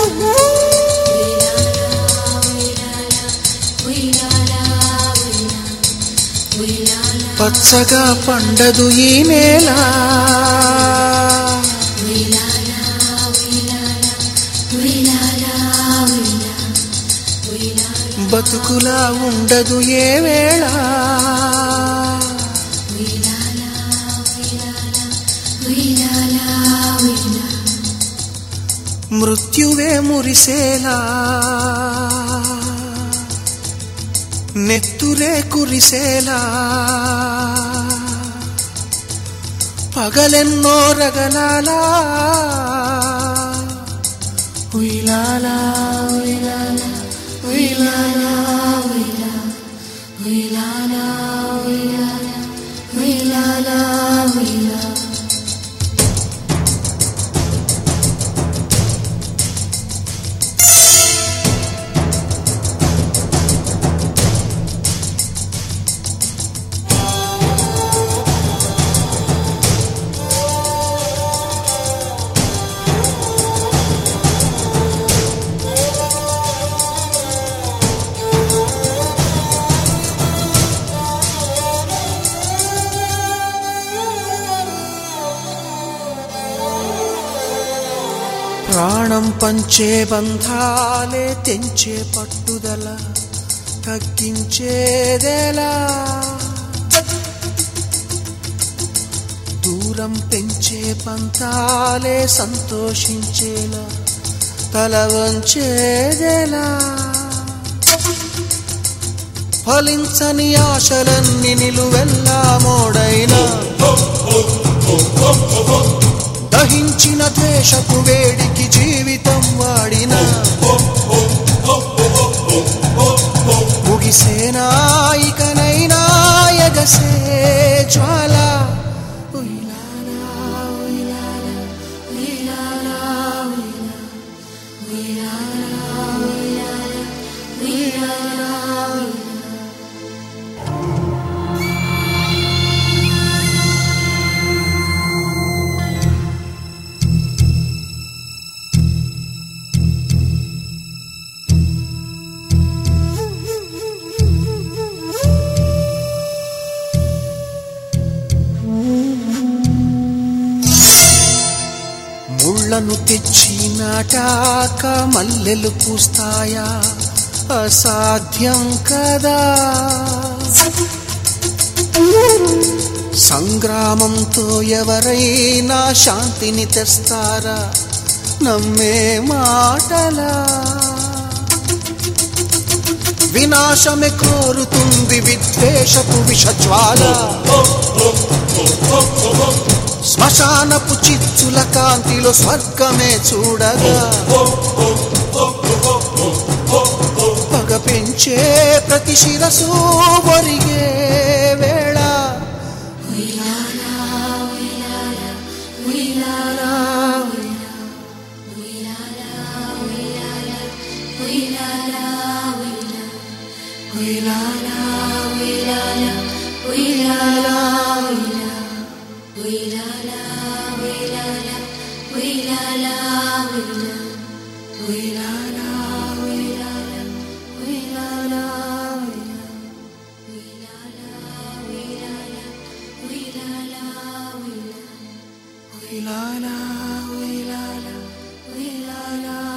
పచ్చగా పండదు ఈ నేల బతుకులా ఉండదు ఏ వేళ మృత్యువే మురిసేలా నెత్తురే కురిసేలా పగలెన్నో రగలాలా ఉయ్లాలా ఉయ్లాలా ఉయ్లాలా ఉయ్లాలా ఉయ్లాలా ఉయ్లాలా ఉయ్లాలా ప్రాణం పంచే బంధాలే తెంచే పట్టుదల తగ్గించేదెలా దూరం పెంచే పంతాలే సంతోషించేలా తల వంచేదెలా ఫలించని ఆశలన్నీ నిలువెల్లా మోడైనా దహించిన ద్వేషపు వేడికి జీవితం వాడిన ముగిసేనా ఇకనైనా ఎగసే జ్వాల ఉయ్లాలా, ఉయ్లాలా, ఉయ్లాలా, ఉయ్లాలా, ఉయ్లాలా, ఉయ్లాలా, ఉయ్లాలా. ముళ్ళను తెచ్చి నాటాక మల్లెలు పూస్తాయా అసాధ్యం కదా సంగ్రామంతో ఎవరైనా శాంతిని తెస్తారా నమ్మే మాటలా వినాశమే కోరుతుంది విద్వేషపు విషజ్వాల శ్మశానపు చిచ్చుల కాంతిలో స్వర్గమే చూడగా పగ పెంచే ప్రతి శిరసు ఒరిగే వేళ ఉయ్లాలా, ఉయ్లాలా, ఉయ్లాలా.